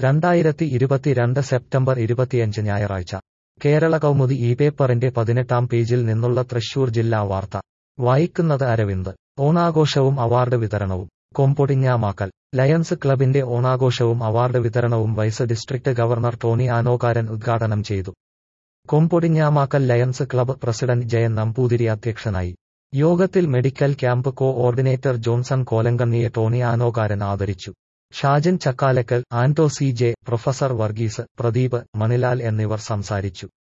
രണ്ടായിരത്തി ഇരുപത്തിരണ്ട് സെപ്റ്റംബർ ഇരുപത്തിയഞ്ച് ഞായറാഴ്ച കേരള കൗമുദി ഈ പേപ്പറിന്റെ പതിനെട്ടാം പേജിൽ നിന്നുള്ള തൃശൂർ ജില്ലാ വാർത്ത വായിക്കുന്നത് അരവിന്ദ് ഓണാഘോഷവും അവാർഡ് വിതരണവും കൊമ്പൊടിഞ്ഞാമാക്കൽ ലയൺസ് ക്ലബിന്റെ ഓണാഘോഷവും അവാർഡ് വിതരണവും vice district governor Tony Anokkaran ഉദ്ഘാടനം ചെയ്തു Kombodinjamakkal lions club president Jayan Namboothiri അധ്യക്ഷനായി യോഗത്തിൽ medical camp coordinator Johnson കോലങ്കണ്ണിയെ ടോണി ആനോകാരൻ ആദരിച്ചു Shajan Chakkalakkal Anto C J professor Varghese Pradeep Manilal എന്നിവർ സംസാരിച്ചു